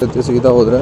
ಬರ್ತೈತಿ ಸೀದಾ ಹೋದ್ರೆ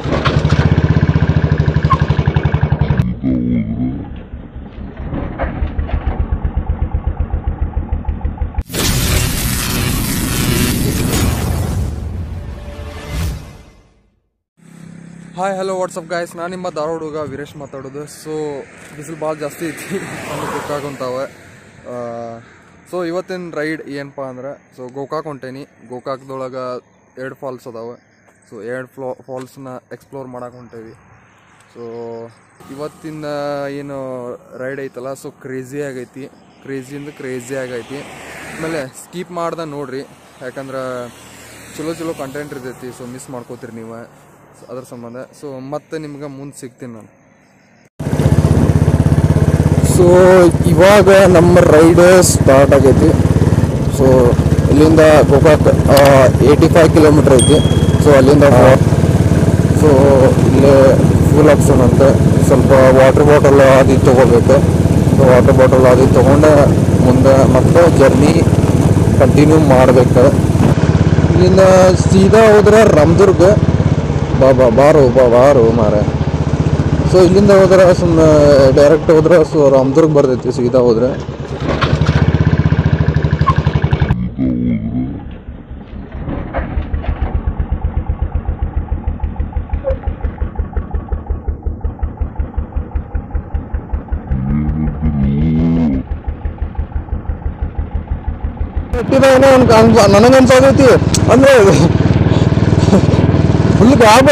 ಹಾಯ್ ಹಲೋ ವಾಟ್ಸಪ್ ಗಾಯ್ಸ್ ನಾನು ನಿಮ್ಮ ಧಾರವಾಡ ಹುಡುಗ ವೀರೇಶ್ ಮಾತಾಡೋದು ಸೊ ಬಿಸಿಲು ಭಾಳ ಜಾಸ್ತಿ ಐತಿ ನಮ್ಗೆ ಗೋಕಾಕ್ ಸೊ ಇವತ್ತಿನ ರೈಡ್ ಏನಪ್ಪ ಅಂದ್ರೆ ಸೊ ಗೋಕಾಕ್ ಹೊಂಟೇನಿ ಗೋಕಾಕ್ದೊಳಗೆ ಎರಡು ಫಾಲ್ಸ್ ಅದಾವೆ ಸೊ ಎರಡು ಫ್ಲೋ ಫಾಲ್ಸ್ನ ಎಕ್ಸ್ಪ್ಲೋರ್ ಮಾಡಕ್ಕೆ ಹೊಂಟೇವಿ ಸೊ ಇವತ್ತಿನ ಏನು ರೈಡ್ ಐತಲ್ಲ ಸೊ ಕ್ರೇಜಿ ಆಗೈತಿ ಕ್ರೇಜಿಯಿಂದ ಕ್ರೇಜಿ ಆಗೈತಿ ಆಮೇಲೆ ಸ್ಕೀಪ್ ಮಾಡ್ದೆ ನೋಡ್ರಿ ಯಾಕಂದ್ರೆ ಚಲೋ ಚಲೋ ಕಂಟೆಂಟ್ ಇರ್ತೈತಿ ಸೊ ಮಿಸ್ ಮಾಡ್ಕೋತೀರಿ ನೀವು ಸೊ ಅದ್ರ ಸಂಬಂಧ ಸೊ ಮತ್ತೆ ನಿಮ್ಗೆ ಮುಂದೆ ಸಿಗ್ತೀನಿ ನಾನು ಸೊ ಇವಾಗ ನಮ್ಮ ರೈಡ್ ಸ್ಟಾರ್ಟ್ ಆಗೈತಿ ಸೊ ಇಲ್ಲಿಂದ ಗೋಕಾಕ್ ಏಯ್ಟಿ ಫೈವ್ ಕಿಲೋಮೀಟ್ರ್ ಐತಿ ಸೊ ಅಲ್ಲಿಂದ ಸೊ ಇಲ್ಲೇ ಫುಲ್ ಆಪ್ಷನ್ ಅಂತ ಸ್ವಲ್ಪ ವಾಟರ್ ಬಾಟಲ್ ಅದು ಇದು ತೊಗೋಬೇಕು ಸೊ ವಾಟರ್ ಬಾಟಲ್ ಅದು ಇದು ತೊಗೊಂಡು ಮುಂದೆ ಮತ್ತೆ ಜರ್ನಿ ಕಂಟಿನ್ಯೂ ಮಾಡ್ಬೇಕು ಇಲ್ಲಿಂದ ಸೀದಾ ಹೋದ್ರೆ ರಾಮದುರ್ಗ ಬಾ ಬಾ ಬಾರು ಬಾ ಬಾರು ಮಾರ ಸೊ ಇಲ್ಲಿಂದ ಹೋದ್ರೆ ಸುಮ್ಮನೆ ಡೈರೆಕ್ಟ್ ಹೋದ್ರೆ ಸೊ ರಾಮದುರ್ಗ ಬರ್ತೈತಿ ಸೀದಾ ಹೋದ್ರೆ ಏನೋ ಒಂದು ನನಗೆ ಅನ್ಸೋದೈತಿ ಅಂದ್ರೆ ಫುಲ್ ಗಾಬ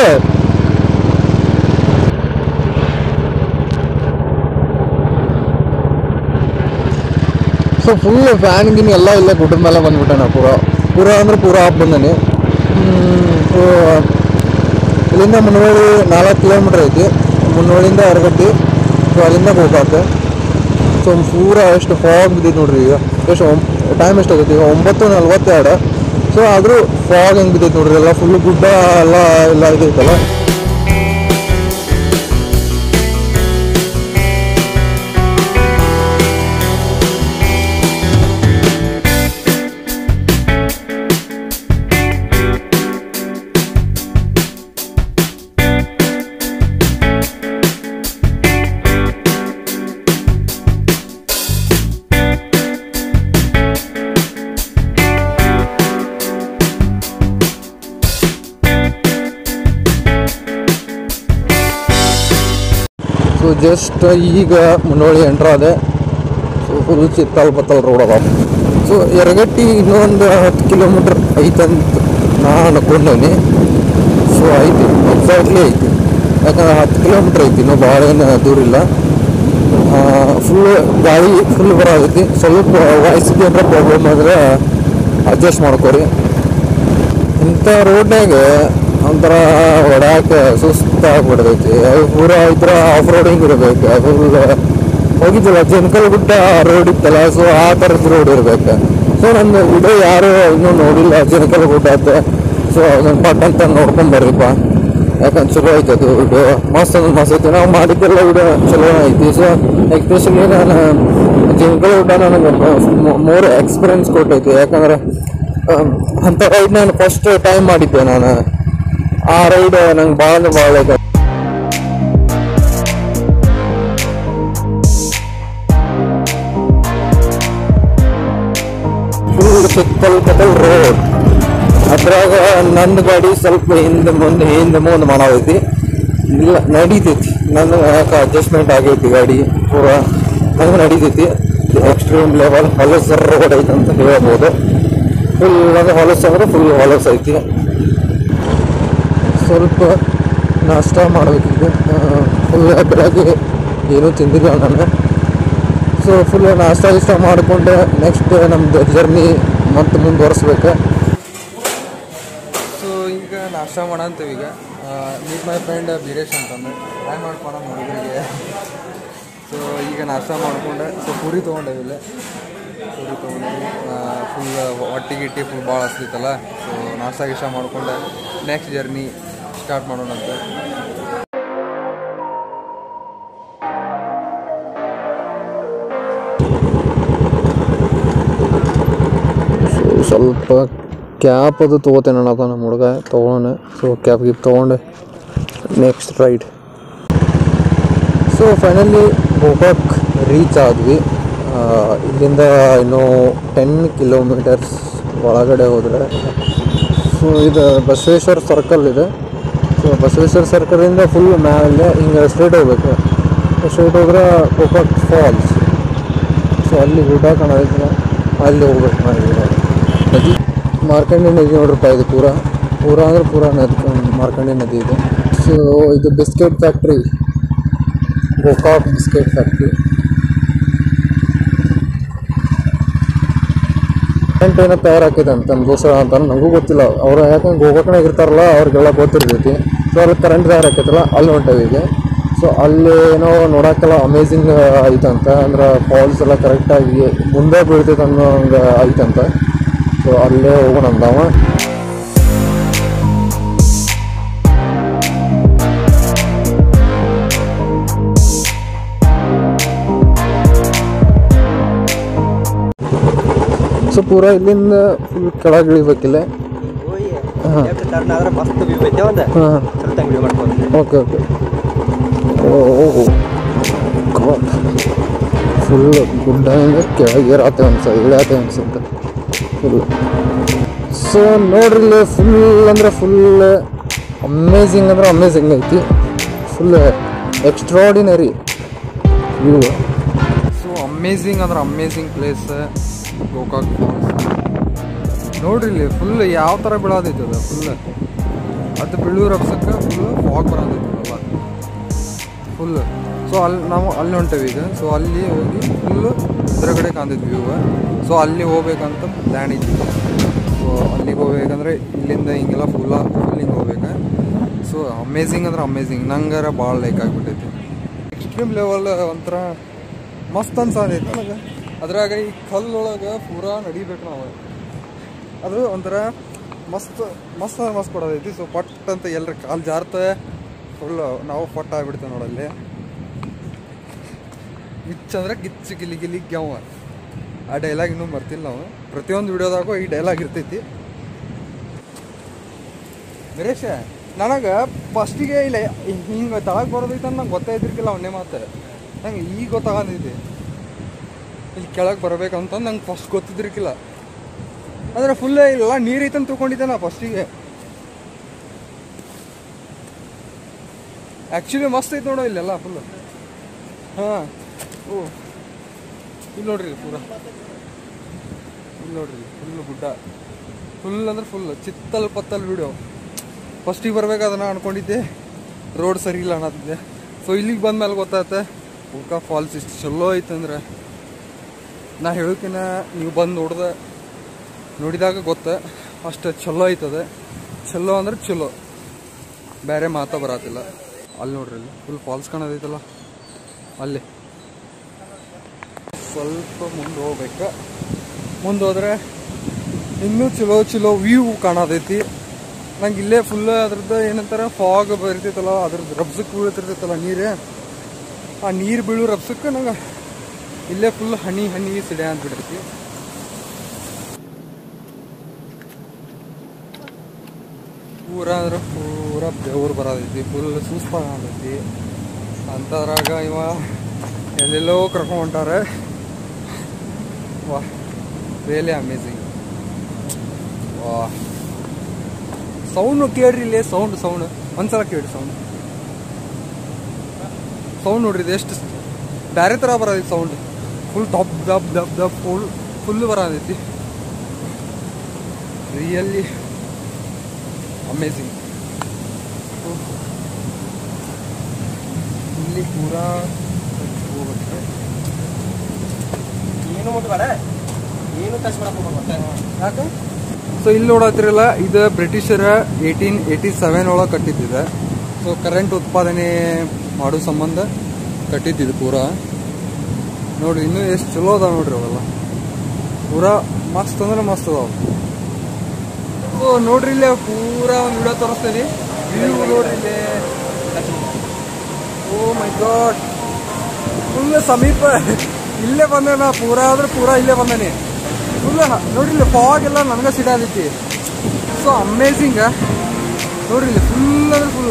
ಸೊ ಫುಲ್ ಫ್ಯಾನ್ ಗಿನ್ ಎಲ್ಲ ಇಲ್ಲೇ ಗುಡ್ಡದ ಮೇಲೆ ಬಂದ್ಬಿಟ್ಟೆ ನಾ ಪೂರ ಪೂರ ಅಂದ್ರೆ ಪೂರ ಆಫ್ ಬಂದನಿ ಸೊ ಇಲ್ಲಿಂದ ಮುನ್ನೋಳಿ ನಾಲ್ಕು ಕಿಲೋಮೀಟ್ರ್ ಐತಿ ಮುನ್ನೋಳಿಂದ ಅರಗಟ್ಟಿ ಸೊ ಅಲ್ಲಿಂದ ಗೋಕಾಕ ಸೊ ಪೂರ ಎಷ್ಟು ಫಾಗ್ ಬಿದ್ದೈತೆ ನೋಡ್ರಿ ಈಗ ಎಷ್ಟು ಟೈಮ್ ಎಷ್ಟಾಗೈತಿ ಈಗ ಒಂಬತ್ತು ನಲ್ವತ್ತೆರಡು ಸೊ ಆದರೂ ಫಾಗ್ ಹೆಂಗೆ ಬಿದ್ದೈತೆ ನೋಡ್ರಿ ಎಲ್ಲ ಫುಲ್ ಗುಡ್ಡ ಎಲ್ಲ ಎಲ್ಲ ಇದೈತಲ್ಲ ಸೊ ಜಸ್ಟ್ ಈಗ ಮುನ್ನೋಳಿ ಎಂಟ್ರ್ ಆದೆ ಸೊ ಫುಲ್ ಚಿತ್ತಲ್ ಬತ್ತಲ್ ರೋಡ್ ಅದ ಸೊ ಎರಗಟ್ಟಿ ಇನ್ನೊಂದು ಹತ್ತು ಕಿಲೋಮೀಟ್ರ್ ಐತಂತ ನಾ ಅನ್ಕೊಂಡೇನಿ ಸೊ ಐತಿ ಎಕ್ಸಾಕ್ಟ್ಲಿ ಐತಿ ಯಾಕಂದ್ರೆ ಹತ್ತು ಕಿಲೋಮೀಟ್ರ್ ಐತಿ ಇನ್ನೂ ಭಾಳ ಏನು ದೂರ ಇಲ್ಲ ಫುಲ್ ಗಾಳಿ ಫುಲ್ ಬರೋದೈತಿ ಸ್ವಲ್ಪ ವಾಯ್ಸ್ಗೆ ಏನಾರ ಪ್ರಾಬ್ಲಮ್ ಆದರೆ ಅಡ್ಜಸ್ಟ್ ಮಾಡ್ಕೊರಿ ಇಂಥ ರೋಡ್ನಾಗ ಒಂಥರ ಹೊಡ್ಯಾಕ ಸುಸ್ತಾಗ್ಬಿಡ್ತೈತಿ ಅದು ಪೂರ ಇದ್ರ ಆಫ್ ರೋಡಿಂಗ್ ಇರ್ಬೇಕು ಫುಲ್ ಹೋಗಿದ್ದಿಲ್ಲ ಜನಕಲ್ ಗುಡ್ಡ ರೋಡ್ ಇತ್ತಲ್ಲ ಸೊ ಆ ಥರದ ರೋಡ್ ಇರ್ಬೇಕು ಸೊ ನನ್ನ ವಿಡಿಯೋ ಯಾರು ಇನ್ನೂ ನೋಡಿಲ್ಲ ಜನಕಲ್ ಗುಡ್ಡ ಅಂತ ಸೊ ಅದನ್ನ ಪಟ್ ಅಂತ ನೋಡ್ಕೊಂಡ್ ಬರ್ರಿಪ್ಪ ಯಾಕಂದ್ರೆ ಚಲೋ ಐತೆ ಅದು ವಿಡಿಯೋ ಮಸ್ತ್ ಅಂದ್ರೆ ಮಸ್ತ್ ಐತಿ ನಾವು ಮಾಡಿದ್ದೆಲ್ಲ ವಿಡಿಯೋ ಚಲೋ ಐತಿ ಸೊ ಎಸ್ಪೆಷಲಿ ನಾನು ಜನಕಲ್ ಗುಡ್ಡ ನನಗೆ ಮೋರ್ ಎಕ್ಸ್ಪೀರಿಯನ್ಸ್ ಕೊಟ್ಟೈತಿ ಯಾಕಂದ್ರೆ ಅಂಥ ರೈಡ್ ನಾನು ಫಸ್ಟ್ ಟೈಮ್ ಮಾಡಿದ್ದೆ ನಾನು ಆ ರೈಡ್ ನಂಗೆ ಭಾಳ ಅಂದ್ರೆ ಭಾಳ ಲೈಕ್ ಫುಲ್ ಸುತ್ತಲ್ ಕತ್ತಲ್ ರೋಡ್ ಅದ್ರಾಗ ನನ್ನ ಗಾಡಿ ಸ್ವಲ್ಪ ಹಿಂದೆ ಮುಂದೆ ಹಿಂದೆ ಮುಂದೆ ಮಾಡೈತಿ ಇಲ್ಲ ನಡೀತೈತಿ ನನ್ನ ಯಾಕೆ ಅಡ್ಜಸ್ಟ್ಮೆಂಟ್ ಆಗೈತಿ ಗಾಡಿ ಪೂರ ನಂಗೆ ನಡೀತೈತಿ ಎಕ್ಸ್ಟ್ರೀಮ್ ಲೆವೆಲ್ ಹೊಲಸ ರೋಡ್ ಐತೆ ಅಂತ ಹೇಳ್ಬೋದು ಫುಲ್ ಅಂದ್ರೆ ಹೊಲಸ ಅಂದ್ರೆ ಫುಲ್ ಹೊಲಸ ಐತಿ ಸ್ವಲ್ಪ ನಾಷ್ಟ ಮಾಡಬೇಕಿದೆ ಫುಲ್ ಬೆಳಗ್ಗೆ ಏನೂ ತಿಂದಿಲ್ಲ ನಾನು ಸೊ ಫುಲ್ ನಾಷ್ಟ ಗಿಷ್ಟ ಮಾಡಿಕೊಂಡು ನೆಕ್ಸ್ಟ್ ನಮ್ದು ಜರ್ನಿ ಮತ್ತೆ ಮುಂದುವರಿಸ್ಬೇಕು ಸೊ ಈಗ ನಾಷ್ಟ ಮಾಡಂತೀವಿ ಈಗ ಮೀಟ್ ಮೈ ಫ್ರೆಂಡ್ ಬೀರೇಶ್ ಅಂತಂದು ಟ್ರೈ ಮಾಡ್ಕೊಳ ಹುಡುಗರಿಗೆ ಸೊ ಈಗ ನಾಷ್ಟ ಮಾಡ್ಕೊಂಡೆ ಸೊ ಪೂರಿ ತೊಗೊಂಡೇವಿ ಇಲ್ಲೇ ಪೂರಿ ತೊಗೊಂಡೇವಿ ಫುಲ್ ಹೊಟ್ಟಿ ಗಿಟ್ಟಿ ಫುಲ್ ಭಾಳ ಹಸ್ತಿತ್ತಲ್ಲ ಸೊ ನಾಷ್ಟ ಗಿಷ್ಟ ಮಾಡ್ಕೊಂಡೆ ನೆಕ್ಸ್ಟ್ ಜರ್ನಿ ಸ್ಟಾರ್ಟ್ ಮಾಡೋಣಂತೆ ಸ್ವಲ್ಪ ಕ್ಯಾಪ್ ಅದು ತೊಗೋತೇನೆ ಅನ್ನೋದ ನಮ್ಮ ಹುಡುಗ ತೊಗೊಳೋಣ ಸೊ ಕ್ಯಾಪ್ ಗಿಪ್ ತೊಗೊಂಡು next ride so finally Gokak reach ಆದ್ವಿ ಆ, ಇಲ್ಲಿಂದ ಇನ್ನೂ ಟೆನ್ ಕಿಲೋಮೀಟರ್ಸ್ ಒಳಗಡೆ ಹೋದರೆ ಸೊ ಇದು ಬಸವೇಶ್ವರ ಸರ್ಕಲ್ ಇದೆ ಸೊ ಬಸವೇಶ್ವರ ಸರ್ಕಲಿಂದ ಫುಲ್ ಮೇಲೆ ಹಿಂಗೆ ಸ್ಟ್ರೇಟ್ ಹೋಗ್ಬೇಕು ಸ್ಟ್ರೇಟ್ ಹೋದ್ರೆ ಗೋಕಾಕ್ ಫಾಲ್ಸ್ ಸೊ ಅಲ್ಲಿ ಗುಡ್ಡ ಕಾಣೋದಿಲ್ಲ ಅಲ್ಲಿ ಹೋಗ್ಬೇಕು ನಾವು ಇವಾಗ. ನದಿ ಮಾರ್ಕಂಡಿ ನದಿ ನೋಡ್ರಪ್ಪ ಇದು ಪೂರ ಪೂರ ಅಂದ್ರೆ ಪೂರ ನದಿ ಮಾರ್ಕಂಡಿ ನದಿ ಇದೆ ಸೊ ಇದು biscuit factory Gokak biscuit factory current ಏನೋ ತಯಾರಾಕೈತೆ ಅಂತ ನಮಗೋಸ್ಕರ ಅಂತ ನನಗೂ ಗೊತ್ತಿಲ್ಲ ಅವ್ರು ಯಾಕಂದ್ರೆ ಗೋಕಾಕ್ನಾಗ ಇರ್ತಾರಲ್ಲ ಅವ್ರಿಗೆಲ್ಲ ಗೊತ್ತಿರ್ತೈತಿ ಸೊ ಅಲ್ಲಿ ಕರೆಂಟ್ ತಯಾರಾಕೈತಲ್ಲ ಅಲ್ಲಿ ಹೊಂಟೇವಿ ಈಗ ಸೊ ಅಲ್ಲಿ ಏನೋ ನೋಡೋಕ್ಕೆಲ್ಲ ಅಮೇಝಿಂಗ್ ಐತಂತ ಅಂದ್ರೆ ಫಾಲ್ಸ್ ಎಲ್ಲ ಕರೆಕ್ಟಾಗಿ ಮುಂದೆ ಬೀಳ್ತೈತೆ ಅನ್ನೋ ಹಂಗೆ ಐತಂತ ಸೊ ಅಲ್ಲೇ ಹೋಗೋಣ ಅಂದಾವ ಸೊ ಪೂರ ಇಲ್ಲಿಂದ ಫುಲ್ ಕೆಳಗೆ ಇಳಿಬೇಕಿಲ್ಲ ಹೋಗಿ ಲೆಫ್ಟ್ ಟರ್ನ್ ಆದ್ರೆ ಮಸ್ತ್ ವ್ಯೂ ಐತೆ ಒಂದು ಹಾಂ ಸ್ವಲ್ಪ ವಿಡಿಯೋ ಮಾಡ್ಕೊಂಡು ಓಕೆ ಓಕೆ ಓ ಫುಲ್ ಗುಡ್ಡ ಹಿಂಗೆ ಕೆಳಗೆ ಏರಾತೆ ಅನ್ಸ ಇಳಿಯಾತೆ ಅನ್ಸುತ್ತೆ ಫುಲ್ ಸೊ ನೋಡ್ರಿ ಇಲ್ಲಿ ಫುಲ್ ಅಂದರೆ ಫುಲ್ ಅಮೇಝಿಂಗ್ ಅಂದ್ರೆ ಅಮೇಝಿಂಗ್ ಐತಿ full extraordinary view so amazing ಅಂದ್ರೆ ಅಮೇಝಿಂಗ್ ಪ್ಲೇಸ್ ಗೋಕಾಕ್ ಫಾಲ್ಸ್ ನೋಡ್ರಿ ಇಲ್ಲಿ ಫುಲ್ ಯಾವ ಥರ ಬೀಳೋದೈತೆ ಅದು ಫುಲ್ ಅದು ಬೀಳೂರು ರಪ್ಸಕ್ಕೆ ಫುಲ್ ಫಾಗ್ ಬರೋದೈತಲ್ಲ ಫುಲ್ ಸೊ ಅಲ್ಲಿ ನಾವು ಅಲ್ಲಿ ಹೊಂಟೇವಿ ಈಗ ಸೊ ಅಲ್ಲಿ ಹೋಗಿ ಫುಲ್ಲು ಎದುರುಗಡೆ ಕಾಣ್ತೈತಿ ವ್ಯೂ ಸೊ ಅಲ್ಲಿ ಹೋಗ್ಬೇಕಂತ ಪ್ಲ್ಯಾನ್ ಐತಿ ಸೊ ಅಲ್ಲಿಗೆ ಹೋಗ್ಬೇಕಂದ್ರೆ ಇಲ್ಲಿಂದ ಹಿಂಗೆಲ್ಲ ಫುಲ್ಲ ಫುಲ್ ಹಿಂಗೆ ಹೋಗ್ಬೇಕು ಸೊ ಅಮೇಝಿಂಗ್ ಅಂದ್ರೆ ಅಮೇಝಿಂಗ್ ನಂಗಾರ ಭಾಳ ಲೈಕ್ ಆಗಿಬಿಟ್ಟೈತಿ ಎಕ್ಸ್ಟ್ರೀಮ್ ಲೆವೆಲ್ ಒಂಥರ ಮಸ್ತ್ ಅನ್ಸತೈತಿ ನನಗೆ ಅದ್ರಾಗ ಈ ಕಲ್ಲೊಳಗೆ ಪೂರಾ ನಡಿಬೇಕು ನಾವು ಅದು ಒಂಥರ ಮಸ್ತ್ ಮಸ್ತ್ ಅಂದ್ರೆ ಮಸ್ತ್ ಕೊಡೋದೈತಿ ಸೊ ಪಟ್ ಅಂತ ಎಲ್ಲರ ಕಾಲು ಜಾರ್ತ ಫುಲ್ ನಾವು ಪಟ್ ಆಗ್ಬಿಡ್ತೇವೆ ನೋಡಲ್ಲಿ ಗಿಚ್ ಅಂದ್ರೆ ಗಿಚ್ಚು ಗಿಲಿ ಗಿಲಿ ಗ್ಯಾವ ಆ ಡೈಲಾಗ್ ಇನ್ನೂ ಮರ್ತಿಲ್ಲ ನಾವು ಪ್ರತಿಯೊಂದು ವಿಡಿಯೋದಾಗೂ ಈ ಡೈಲಾಗ್ ಇರ್ತೈತಿ ವೀರೇಶ ನನಗೆ ಫಸ್ಟಿಗೆ ಇಲ್ಲ ಹಿಂಗೆ ತಳಗೆ ಬರೋದೈತೆ ಅಂತ ನಂಗೆ ಗೊತ್ತಾಯ್ತಿರ್ಕಿಲ್ಲ ಅವನ್ನೇ ಮಾತು ನಂಗೆ ಈಗ ಗೊತ್ತಾಗತೈತಿ ಇಲ್ಲಿ ಕೆಳಗೆ ಬರ್ಬೇಕಂತ ನಂಗೆ ಫಸ್ಟ್ ಗೊತ್ತಿದ್ದಿರ್ಕಿಲ್ಲ ಅಂದ್ರೆ ಫುಲ್ ಇಲ್ಲ ನೀರು ಐತಂತ ತಿಳ್ಕೊಂಡಿದ್ದೆ ನಾ ಫಸ್ಟಿಗೆ ಆ್ಯಕ್ಚುಲಿ ಮಸ್ತ್ ಐತೆ ನೋಡೋ ಇಲ್ಲೆಲ್ಲ ಫುಲ್ ಹಾಂ ಓ ಇಲ್ಲಿ ನೋಡ್ರಿ ಇಲ್ಲಿ ಪೂರ ಇಲ್ಲಿ ನೋಡ್ರಿ ಫುಲ್ ಗುಡ್ಡ ಫುಲ್ ಅಂದ್ರೆ ಫುಲ್ ಚಿತ್ತಲ್ ಪತ್ತಲ್ ವಿಡಿಯೋ ಫಸ್ಟಿಗೆ ಬರ್ಬೇಕಾದ್ರೆ ನಾ ಅನ್ಕೊಂಡಿದ್ದೆ ರೋಡ್ ಸರಿ ಇಲ್ಲ ಅನ್ನತ್ತಿದ್ದೆ ಸೊ ಇಲ್ಲಿಗೆ ಬಂದ್ಮೇಲೆ ಗೊತ್ತಾಯ್ತೆ ಉಲ್ಕಾ ಫಾಲ್ಸ್ ಇಷ್ಟು ಚಲೋ ಐತಂದ್ರೆ ನಾ ಹೇಳೋಕಿನ ನೀವು ಬಂದು ನೋಡ್ದೆ ನೋಡಿದಾಗ ಗೊತ್ತ ಅಷ್ಟು ಚಲೋ ಐತದೆ ಚಲೋ ಅಂದ್ರೆ ಚಲೋ ಬೇರೆ ಮಾತಾ ಬರತ್ತಿಲ್ಲ ಅಲ್ಲಿ ನೋಡ್ರಿ ಇಲ್ಲಿ ಫುಲ್ ಫಾಲ್ಸ್ ಕಾಣೋದೈತಲ್ಲ ಅಲ್ಲಿ ಸ್ವಲ್ಪ ಮುಂದೆ ಹೋಗ್ಬೇಕು ಮುಂದೆ ಹೋದ್ರೆ ಇನ್ನೂ ಚಲೋ ಚಲೋ ವ್ಯೂ ಕಾಣೋದೈತಿ ನಂಗೆ ಇಲ್ಲೇ ಫುಲ್ ಅದ್ರದ್ದು ಏನಂತಾರೆ ಫಾಗ್ ಬರ್ತೈತಲ್ಲ ಅದ್ರದ್ದು ರಬ್ಸಕ್ಕೆ ಬೀಳ್ತಿರ್ತೈತಲ್ಲ ನೀರು ಆ ನೀರು ಬೀಳೋ ರಬ್ಸಕ್ಕೆ ನಂಗೆ ಇಲ್ಲೇ ಫುಲ್ ಹನಿ ಹನಿ ಸಿಡೆ ಅಂದ್ಬಿಟ್ಟೈತಿ ಪೂರ ಅಂದ್ರೆ ಪೂರ ಬೆವರು ಬರೋದೈತಿ ಫುಲ್ ಸುಸ್ತಾಗ ಆಗೈತಿ ಅಂಥದ್ರಾಗ ಇವ ಎಲ್ಲೆಲ್ಲೋ ಕರ್ಕೊಂಡು ಹೊಂಟಾರೆ ವಾ ರಿಯಲಿ ಅಮೇಝಿಂಗ್ ವಾ ಸೌಂಡ್ ಕೇಳ್ರಿ ಇಲ್ಲಿ ಸೌಂಡ್ ಸೌಂಡ್ ಒಂದ್ಸಲ ಕೇಳಿ ಸೌಂಡ್ ಸೌಂಡ್ ನೋಡ್ರಿ ಇದು ಎಷ್ಟು ಬೇರೆ ಥರ ಬರೋದೈತಿ ಸೌಂಡ್ ಫುಲ್ ದಬ್ ದಬ್ ದಬ್ ದಬ್ ಫುಲ್ ಫುಲ್ ಬರೋದೈತಿ ರಿಯಲಿ ಅಮೇಝಿಂಗ್ ಇಲ್ಲಿ ಪೂರಾ ಹೋಗುತ್ತೆ ಏನು ಮುಟ್ಬೇಡ ಏನು ಟಚ್ ಮಾಡಕ್ ಹೋಗ್ಬೇಡ ಯಾಕೆ ಸೊ ಇಲ್ಲಿ ನೋಡತ್ತಿರಲ್ಲ ಇದು ಬ್ರಿಟಿಷರ ಏಯ್ಟೀನ್ ಏಯ್ಟಿ ಸೆವೆನ್ ಒಳಗೆ ಕಟ್ಟಿದ್ದಿದೆ ಸೊ ಕರೆಂಟ್ ಉತ್ಪಾದನೆ ಮಾಡೋ ಸಂಬಂಧ ಕಟ್ಟಿದ್ದಿದ್ದು ಪೂರಾ ನೋಡ್ರಿ ಇನ್ನೂ ಎಷ್ಟು ಚಲೋ ಅದಾವ ನೋಡ್ರಿ ಅವೆಲ್ಲ ಪೂರಾ ಮಸ್ತ್ ಅಂದ್ರೆ ಮಸ್ತ್ ಅದಾವ ಸೊ ನೋಡ್ರಿ ಇಲ್ಲೇ ಪೂರಾ ಒಂದು ವಿಡಿಯೋ ತೋರಿಸ್ತೀನಿ ವ್ಯೂ ನೋಡ್ರಿ ಇಲ್ಲೇ ಓ ಮೈ ಗಾಡ್ ಫುಲ್ ಸಮೀಪ ಇಲ್ಲೇ ಬಂದೆ ನಾ ಪೂರಾ ಅಂದ್ರೆ ಪೂರಾ ಇಲ್ಲೇ ಬಂದೇನಿ ಫುಲ್ ನೋಡ್ರಿ ಇಲ್ಲಿ ಫಾಗ್ ಎಲ್ಲ ನನಗೆ ಸಿಡಾದೈತಿ ಸೊ ಅಮೇಝಿಂಗ್ ನೋಡ್ರಿ ಇಲ್ಲಿ ಫುಲ್ ಅಂದ್ರೆ ಫುಲ್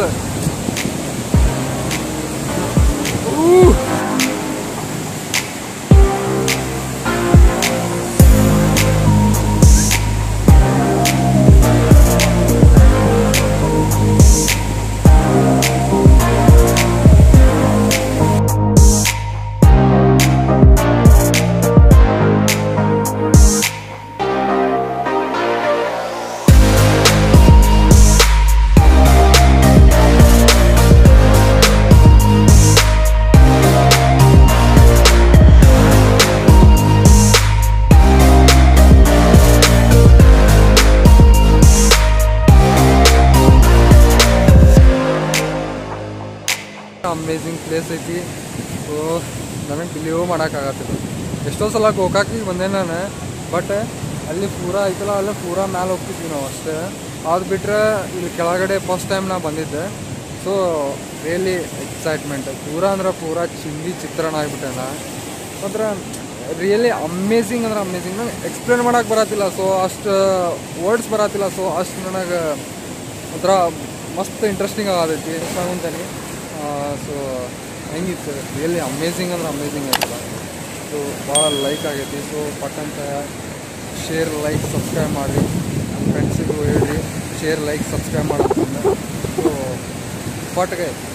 ಅಮೇಝಿಂಗ್ ಪ್ಲೇಸ್ ಐತಿ ಸೊ ನನಗೆ ಬಿಲೀವ್ ಮಾಡೋಕ್ಕಾಗತ್ತಿಲ್ಲ ಎಷ್ಟೋ ಸಲ ಗೋಕಾಕಿಗೆ ಬಂದೆ ನಾನು ಬಟ್ ಅಲ್ಲಿ ಪೂರಾ ಐತಲ್ಲ ಅಲ್ಲೇ ಪೂರಾ ಮ್ಯಾಲೆ ಹೋಗ್ತಿದ್ವಿ ನಾವು ಅಷ್ಟೇ ಅದು ಬಿಟ್ಟರೆ ಇಲ್ಲಿ ಕೆಳಗಡೆ ಫಸ್ಟ್ ಟೈಮ್ ನಾ ಬಂದಿದ್ದೆ ಸೊ ರಿಯಲಿ ಎಕ್ಸೈಟ್ಮೆಂಟ್ ಪೂರಾ ಅಂದ್ರೆ ಪೂರಾ ಚಿಂದಿ ಚಿತ್ರಣ ಆಗ್ಬಿಟ್ಟೆ ನಾ ಮಾತ್ರ ರಿಯಲಿ ಅಮೇಝಿಂಗ್ ಅಂದ್ರೆ ಅಮೇಝಿಂಗ್ ನಂಗೆ ಎಕ್ಸ್ಪ್ಲೇನ್ ಮಾಡೋಕೆ ಬರತ್ತಿಲ್ಲ ಸೊ ಅಷ್ಟು ವರ್ಡ್ಸ್ ಬರತ್ತಿಲ್ಲ ಸೊ ಅಷ್ಟು ನನಗೆ ಒಂಥರ ಮಸ್ತ್ ಇಂಟ್ರೆಸ್ಟಿಂಗ್ ಆಗತೈತಿ ಅಂತಾನೆ ಸೊ ಹೆಂಗಿತ್ತು ರಿಯಲಿ ಅಮೇಝಿಂಗ್ ಅಂದ್ರೆ ಅಮೇಝಿಂಗ್ ಆಯ್ತಲ್ಲ ಸೊ ಭಾಳ ಲೈಕ್ ಆಗೈತಿ ಸೊ ಪಟ್ಟಂತ ಶೇರ್ ಲೈಕ್ ಸಬ್ಸ್ಕ್ರೈಬ್ ಮಾಡಿರಿ ನಮ್ಮ ಫ್ರೆಂಡ್ಸಿಗೂ ಹೇಳ್ರಿ ಶೇರ್ ಲೈಕ್ ಸಬ್ಸ್ಕ್ರೈಬ್ ಮಾಡೋದ್ರಿಂದ ಸೊ ಪಟ್ಗೆ